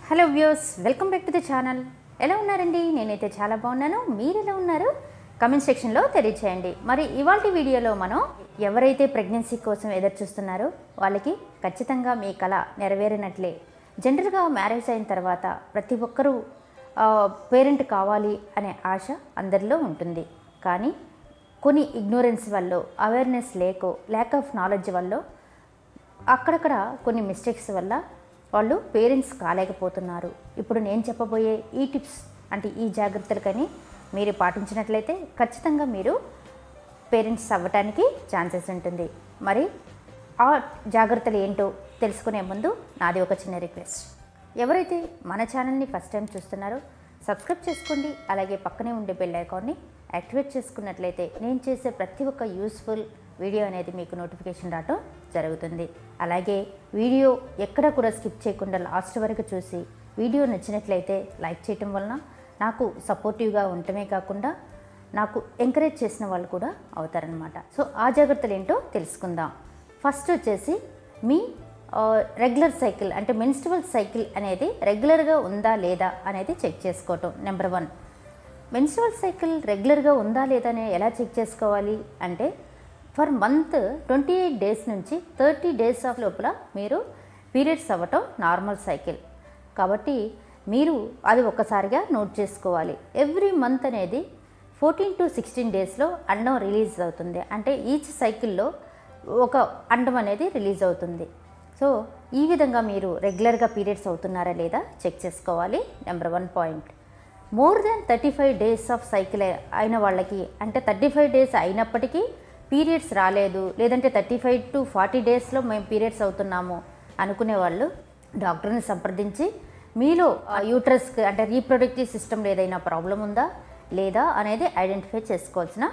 hello views welcome back to the channel ఎలా ఉన్నారండి నేనైతే చాలా బాగున్నాను మీరు ఎలా ఉన్నారు కమెంట్ సెక్షన్లో తెలియచేయండి మరి ఇవాళ వీడియోలో మనం ఎవరైతే ప్రెగ్నెన్సీ కోసం ఎదురు చూస్తున్నారో వాళ్ళకి ఖచ్చితంగా మీ కళ నెరవేరినట్లే జనరల్గా మ్యారేజ్ అయిన తర్వాత ప్రతి ఒక్కరూ పేరెంట్ కావాలి అనే ఆశ అందరిలో ఉంటుంది కానీ కొన్ని ఇగ్నోరెన్స్ వల్ల అవేర్నెస్ లేకో ల్యాక్ ఆఫ్ నాలెడ్జ్ వల్ల అక్కడక్కడ కొన్ని మిస్టేక్స్ వల్ల వాళ్ళు పేరెంట్స్ కాలేకపోతున్నారు ఇప్పుడు నేను చెప్పబోయే ఈ టిప్స్ అంటే ఈ జాగ్రత్తలు కానీ మీరు పాటించినట్లయితే ఖచ్చితంగా మీరు పేరెంట్స్ అవ్వటానికి ఛాన్సెస్ ఉంటుంది మరి ఆ జాగ్రత్తలు ఏంటో తెలుసుకునే ముందు నాది ఒక చిన్న రిక్వెస్ట్ ఎవరైతే మన ఛానల్ని ఫస్ట్ టైం చూస్తున్నారో సబ్స్క్రైబ్ చేసుకోండి అలాగే పక్కనే ఉండే బెల్ ఐకాన్ని యాక్టివేట్ చేసుకున్నట్లయితే నేను చేసే ప్రతి ఒక్క యూస్ఫుల్ వీడియో అనేది మీకు నోటిఫికేషన్ రావటం జరుగుతుంది అలాగే వీడియో ఎక్కడ కూడా స్కిప్ చేయకుండా లాస్ట్ వరకు చూసి వీడియో నచ్చినట్లయితే లైక్ చేయటం వలన నాకు సపోర్టివ్గా ఉండటమే కాకుండా నాకు ఎంకరేజ్ చేసిన వాళ్ళు కూడా అవుతారనమాట సో ఆ జాగ్రత్తలు ఏంటో తెలుసుకుందాం ఫస్ట్ వచ్చేసి మీ రెగ్యులర్ సైకిల్ అంటే మెన్స్ట్రువల్ సైకిల్ అనేది రెగ్యులర్గా ఉందా లేదా అనేది చెక్ చేసుకోవటం నెంబర్ వన్ మెన్స్ట్రువల్ సైకిల్ రెగ్యులర్గా ఉందా లేదా అని ఎలా చెక్ చేసుకోవాలి అంటే for month twenty eight days నుంచి థర్టీ డేస్ ఆఫ్ లోపల మీరు పీరియడ్స్ అవ్వటం నార్మల్ సైకిల్ కాబట్టి మీరు అది ఒక్కసారిగా నోట్ చేసుకోవాలి ఎవ్రీ మంత్ అనేది ఫోర్టీన్ టు సిక్స్టీన్ డేస్లో అండం రిలీజ్ అవుతుంది అంటే ఈచ్ సైకిల్లో ఒక అండం అనేది రిలీజ్ అవుతుంది సో ఈ విధంగా మీరు రెగ్యులర్గా పీరియడ్స్ అవుతున్నారా లేదా చెక్ చేసుకోవాలి number one point more than thirty five days of cycle అయిన వాళ్ళకి అంటే థర్టీ ఫైవ్ డేస్ అయినప్పటికీ పీరియడ్స్ రాలేదు లేదంటే థర్టీ ఫైవ్ టు ఫార్టీ డేస్లో మేము పీరియడ్స్ అవుతున్నాము అనుకునే వాళ్ళు డాక్టర్ని సంప్రదించి మీలో యూట్రస్కి అంటే రీప్రొడక్టివ్ సిస్టమ్ ఏదైనా ప్రాబ్లం ఉందా లేదా అనేది ఐడెంటిఫై చేసుకోవాల్సిన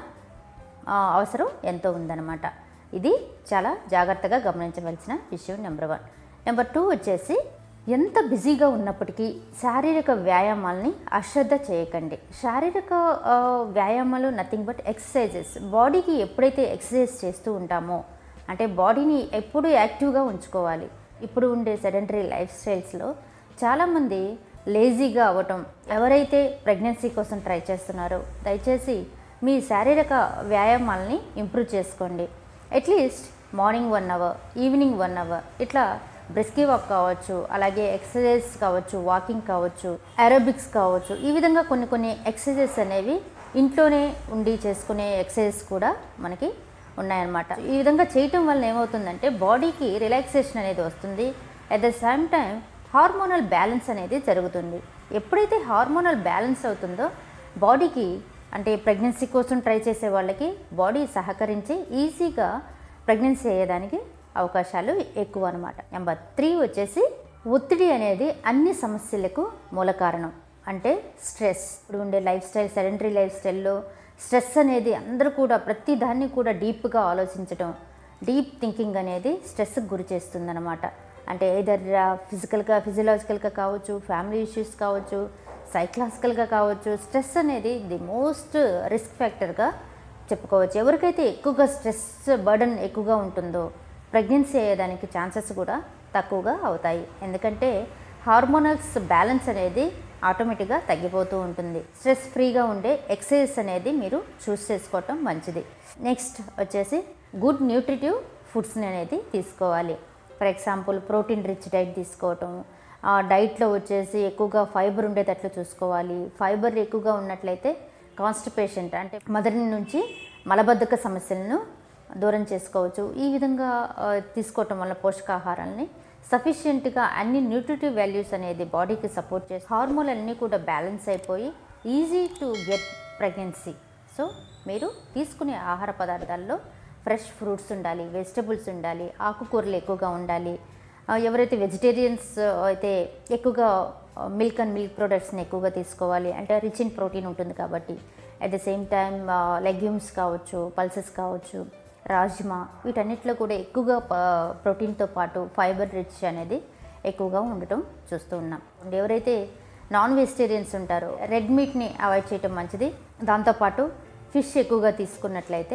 ఆ, అవసరం ఎంతో ఉందన్నమాట ఇది చాలా జాగ్రత్తగా గమనించవలసిన విషయం నెంబర్ వన్ నెంబర్ టూ వచ్చేసి ఎంత బిజీగా ఉన్నప్పటికీ శారీరక వ్యాయామాలని అశ్రద్ధ చేయకండి శారీరక ఆ, వ్యాయామాలు నథింగ్ బట్ ఎక్సర్సైజెస్ బాడీకి ఎప్పుడైతే ఎక్సర్సైజ్ చేస్తూ ఉంటామో అంటే బాడీని ఎప్పుడు యాక్టివ్గా ఉంచుకోవాలి ఇప్పుడు ఉండే సెడెంటరీ లైఫ్ స్టైల్స్లో చాలామంది లేజీగా అవ్వటం ఎవరైతే ప్రెగ్నెన్సీ కోసం ట్రై చేస్తున్నారో దయచేసి మీ శారీరక వ్యాయామాలని ఇంప్రూవ్ చేసుకోండి at least morning one hour evening one hour ఇట్లా బ్రిస్కీ వాక్ కావచ్చు అలాగే ఎక్సర్సైజ్ కావచ్చు వాకింగ్ కావచ్చు అరోబిక్స్ కావచ్చు ఈ విధంగా కొన్ని కొన్ని ఎక్సర్సైజెస్ అనేవి ఇంట్లోనే ఉండి చేసుకునే ఎక్సర్సైజెస్ కూడా మనకి ఉన్నాయన్నమాట ఈ విధంగా చేయటం వల్ల ఏమవుతుందంటే బాడీకి రిలాక్సేషన్ అనేది వస్తుంది at the same time hormonal balance అనేది జరుగుతుంది ఎప్పుడైతే హార్మోనల్ బ్యాలెన్స్ అవుతుందో బాడీకి అంటే ప్రెగ్నెన్సీ కోసం ట్రై చేసే వాళ్ళకి బాడీ సహకరించి ఈజీగా ప్రెగ్నెన్సీ అయ్యేదానికి అవకాశాలు ఎక్కువ అనమాట నెంబర్ త్రీ వచ్చేసి ఒత్తిడి అనేది అన్ని సమస్యలకు మూల కారణం అంటే స్ట్రెస్ ఇప్పుడు ఉండే లైఫ్ స్టైల్ సెడెంటరీ లైఫ్ స్టైల్లో స్ట్రెస్ అనేది అందరూ కూడా ప్రతి దాన్ని కూడా డీప్గా ఆలోచించడం డీప్ థింకింగ్ అనేది స్ట్రెస్కి గురి చేస్తుందన్నమాట అంటే ఏదర్ ఫిజికల్గా ఫిజియలాజికల్గా కావచ్చు ఫ్యామిలీ ఇష్యూస్ కావచ్చు సైకలాజికల్గా కావచ్చు స్ట్రెస్ అనేది ది మోస్ట్ రిస్క్ ఫ్యాక్టర్గా చెప్పుకోవచ్చు ఎవరికైతే ఎక్కువగా స్ట్రెస్ బర్డన్ ఎక్కువగా ఉంటుందో ప్రెగ్నెన్సీ అయ్యేదానికి ఛాన్సెస్ కూడా తక్కువగా అవుతాయి ఎందుకంటే హార్మోనల్స్ బ్యాలెన్స్ అనేది ఆటోమేటిక్గా తగ్గిపోతూ ఉంటుంది స్ట్రెస్ ఫ్రీగా ఉండే ఎక్సర్సైజ్ అనేది మీరు చూస్ చేసుకోవటం మంచిది నెక్స్ట్ వచ్చేసి గుడ్ న్యూట్రిటివ్ ఫుడ్స్ని అనేది తీసుకోవాలి for example protein rich diet తీసుకోవటం ఆ డైట్లో వచ్చేసి ఎక్కువగా ఫైబర్ ఉండేటట్లు చూసుకోవాలి ఫైబర్ ఎక్కువగా ఉన్నట్లయితే కాన్స్టిపేషెంట్ అంటే మదర్ నుంచి మలబద్ధక సమస్యలను దూరం చేసుకోవచ్చు ఈ విధంగా ఆ, తీసుకోవటం వల్ల పోషకాహారాలని సఫిషియెంట్గా అన్ని న్యూట్రిటివ్ వాల్యూస్ అనేది బాడీకి సపోర్ట్ చేసి హార్మోన్ అన్నీ కూడా బ్యాలెన్స్ అయిపోయి easy to get pregnancy so మీరు తీసుకునే ఆహార పదార్థాల్లో ఫ్రెష్ ఫ్రూట్స్ ఉండాలి వెజిటబుల్స్ ఉండాలి ఆకుకూరలు ఎక్కువగా ఉండాలి ఆ, ఎవరైతే వెజిటేరియన్స్ అయితే ఎక్కువగా మిల్క్ అండ్ మిల్క్ ప్రొడక్ట్స్ని ఎక్కువగా తీసుకోవాలి అంటే రిచ్ ఇన్ ప్రోటీన్ ఉంటుంది కాబట్టి at the same time legumes కావచ్చు పల్సెస్ కావచ్చు రాజ్మా వీటన్నిటిలో కూడా ఎక్కువగా ప- ప్రోటీన్తో పాటు ఫైబర్ రిచ్ అనేది ఎక్కువగా ఉండటం చూస్తూ ఉన్నాం అండ్ ఎవరైతే నాన్ వెజిటేరియన్స్ ఉంటారో రెడ్ మీట్ని అవాయిడ్ చేయటం మంచిది దాంతోపాటు ఫిష్ ఎక్కువగా తీసుకున్నట్లయితే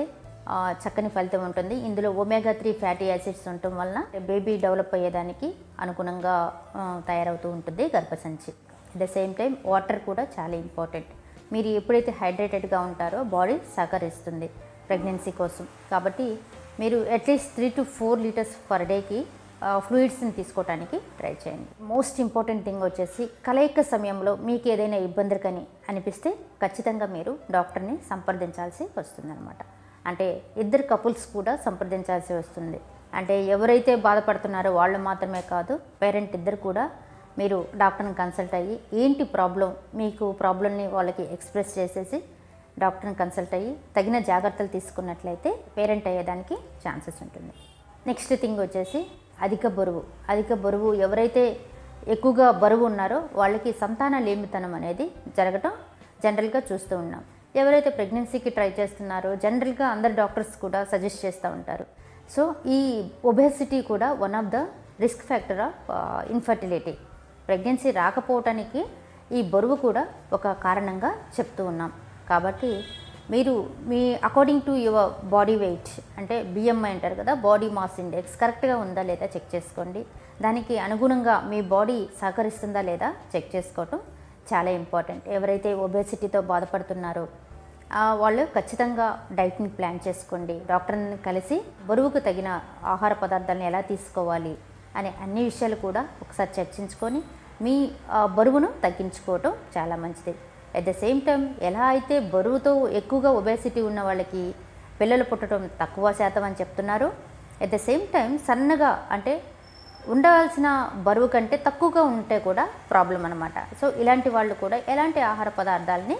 ఆ, చక్కని ఫలితం ఉంటుంది ఇందులో ఒమేగా త్రీ ఫ్యాటీ యాసిడ్స్ ఉండటం వలన బేబీ డెవలప్ అయ్యేదానికి అనుగుణంగా ఆ, తయారవుతూ ఉంటుంది గర్భసంచి at the same time water కూడా చాలా ఇంపార్టెంట్ మీరు ఎప్పుడైతే హైడ్రేటెడ్గా ఉంటారో బాడీ సహకరిస్తుంది ప్రెగ్నెన్సీ కోసం కాబట్టి మీరు at least three to four litres per డేకి ఫ్లూయిడ్స్ని తీసుకోవడానికి ట్రై చేయండి మోస్ట్ ఇంపార్టెంట్ థింగ్ వచ్చేసి కలయిక సమయంలో మీకు ఏదైనా ఇబ్బందులు కానీ అనిపిస్తే ఖచ్చితంగా మీరు డాక్టర్ని సంప్రదించాల్సి వస్తుందన్నమాట అంటే ఇద్దరు కపుల్స్ కూడా సంప్రదించాల్సి వస్తుంది అంటే ఎవరైతే బాధపడుతున్నారో వాళ్ళు మాత్రమే కాదు పేరెంట్ ఇద్దరు కూడా మీరు డాక్టర్ని కన్సల్ట్ అయ్యి ఏంటి ప్రాబ్లం మీకు ప్రాబ్లమ్ని వాళ్ళకి ఎక్స్ప్రెస్ చేసేసి డాక్టర్ని కన్సల్ట్ అయ్యి తగిన జాగ్రత్తలు తీసుకున్నట్లయితే పేరెంట్ అయ్యేదానికి ఛాన్సెస్ ఉంటుంది నెక్స్ట్ థింగ్ వచ్చేసి అధిక బరువు అధిక బరువు ఎవరైతే ఎక్కువగా బరువు ఉన్నారో వాళ్ళకి సంతాన లేమితనం అనేది జరగటం జనరల్గా చూస్తూ ఉన్నాం ఎవరైతే ప్రెగ్నెన్సీకి ట్రై చేస్తున్నారో జనరల్గా అందరు డాక్టర్స్ కూడా సజెస్ట్ చేస్తూ ఉంటారు సో ఈ ఒబేసిటీ కూడా one of the risk factor of infertility pregnancy రాకపోవటానికి ఈ బరువు కూడా ఒక కారణంగా చెప్తూ ఉన్నాం కాబట్టి మీరు మీ according to your body weight అంటే బిఎంఐ అంటారు కదా బాడీ మాస్ ఇండెక్స్ కరెక్ట్గా ఉందా లేదా చెక్ చేసుకోండి దానికి అనుగుణంగా మీ బాడీ సహకరిస్తుందా లేదా చెక్ చేసుకోవటం చాలా ఇంపార్టెంట్ ఎవరైతే ఒబేసిటీతో బాధపడుతున్నారో ఆ, వాళ్ళు ఖచ్చితంగా డైట్ని ప్లాన్ చేసుకోండి డాక్టర్ని కలిసి బరువుకు తగిన ఆహార పదార్థాలను ఎలా తీసుకోవాలి అనే అన్ని విషయాలు కూడా ఒకసారి చర్చించుకొని మీ ఆ, బరువును తగ్గించుకోవటం చాలా మంచిది అట్ ద సేమ్ టైం ఎలా అయితే బరువుతో ఎక్కువగా ఒబేసిటీ ఉన్న వాళ్ళకి పిల్లలు పుట్టడం తక్కువ శాతం అని చెప్తున్నారు అట్ ద సేమ్ టైం సన్నగా అంటే ఉండవలసిన బరువు కంటే తక్కువగా ఉంటే కూడా ప్రాబ్లం అనమాట సో ఇలాంటి వాళ్ళు కూడా ఎలాంటి ఆహార పదార్థాలని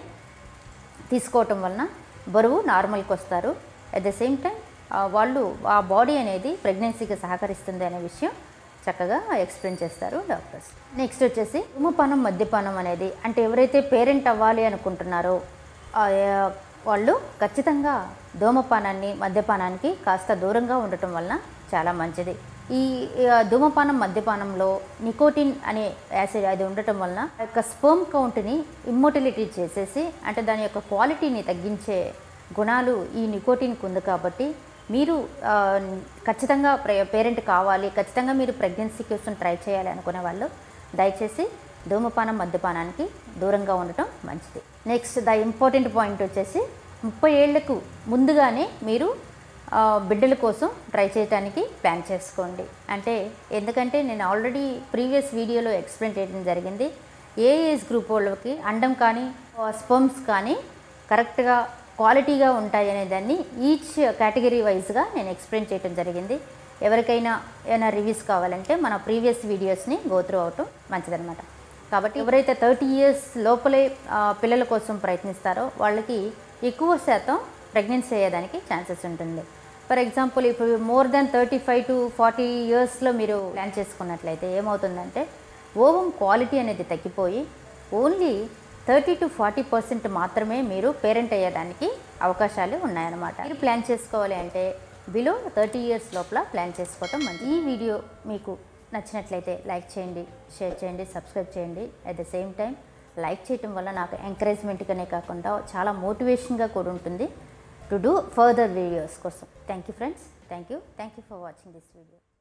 తీసుకోవటం వలన బరువు నార్మల్కి వస్తారు అట్ ద సేమ్ టైం వాళ్ళు ఆ బాడీ అనేది ప్రెగ్నెన్సీకి సహకరిస్తుంది అనే విషయం చక్కగా ఎక్స్ప్లెయిన్ చేస్తారు డాక్టర్స్ నెక్స్ట్ వచ్చేసి ధూమపానం మద్యపానం అనేది అంటే ఎవరైతే పేరెంట్ అవ్వాలి అనుకుంటున్నారో ఆ, వాళ్ళు ఖచ్చితంగా ధూమపానాన్ని మద్యపానానికి కాస్త దూరంగా ఉండటం వలన చాలా మంచిది ఈ ఆ, ధూమపానం మద్యపానంలో నికోటిన్ అనే యాసిడ్ అది ఉండటం వలన ఆ యొక్క స్పర్మ్ కౌంట్ని ఇమ్మోటిలిటీ చేసేసి అంటే దాని యొక్క క్వాలిటీని తగ్గించే గుణాలు ఈ నికోటిన్కి ఉంది కాబట్టి మీరు ఆ, ఖచ్చితంగా పేరెంట్ కావాలి ఖచ్చితంగా మీరు ప్రెగ్నెన్సీ కోసం ట్రై చేయాలి అనుకునే వాళ్ళు దయచేసి ధూమపానం మద్యపానానికి దూరంగా ఉండటం మంచిది నెక్స్ట్ ద ఇంపార్టెంట్ పాయింట్ వచ్చేసి ముప్పై ఏళ్లకు ముందుగానే మీరు ఆ, బిడ్డల కోసం ట్రై చేయడానికి ప్లాన్ చేసుకోండి అంటే ఎందుకంటే నేను ఆల్రెడీ ప్రీవియస్ వీడియోలో ఎక్స్ప్లెయిన్ చేయడం జరిగింది ఏ ఏజ్ గ్రూప్ వాళ్ళకి అండం కానీ స్పర్మ్స్ కానీ కరెక్ట్గా క్వాలిటీగా ఉంటాయి అనే దాన్ని ఈచ్ కేటగిరీ వైజ్గా నేను ఎక్స్ప్లెయిన్ చేయడం జరిగింది ఎవరికైనా ఏమైనా రివ్యూస్ కావాలంటే మన ప్రీవియస్ వీడియోస్ని గోత్రూ అవటం మంచిదన్నమాట కాబట్టి ఎవరైతే థర్టీ ఇయర్స్ లోపలే ఆ, పిల్లల కోసం ప్రయత్నిస్తారో వాళ్ళకి ఎక్కువ శాతం ప్రెగ్నెన్సీ అయ్యేదానికి ఛాన్సెస్ ఉంటుంది ఫర్ ఎగ్జాంపుల్ ఇప్పుడు more than thirty five to forty ఇయర్స్లో మీరు ప్లాన్ చేసుకున్నట్లయితే ఏమవుతుందంటే ఓవం క్వాలిటీ అనేది తగ్గిపోయి only thirty to forty percent మాత్రమే మీరు పేరెంట్ అయ్యేదానికి అవకాశాలు ఉన్నాయన్నమాట మీరు ప్లాన్ చేసుకోవాలి అంటే బిలో థర్టీ ఇయర్స్ లోపల ప్లాన్ చేసుకోవటం మంచి ఈ వీడియో మీకు నచ్చినట్లయితే లైక్ చేయండి షేర్ చేయండి సబ్స్క్రైబ్ చేయండి at the same time like చేయటం వల్ల నాకు ఎంకరేజ్మెంట్గానే కాకుండా చాలా మోటివేషన్గా కూడా ఉంటుంది టు డూ ఫర్దర్ వీడియోస్ కోసం thank you friends thank you thank you for watching this video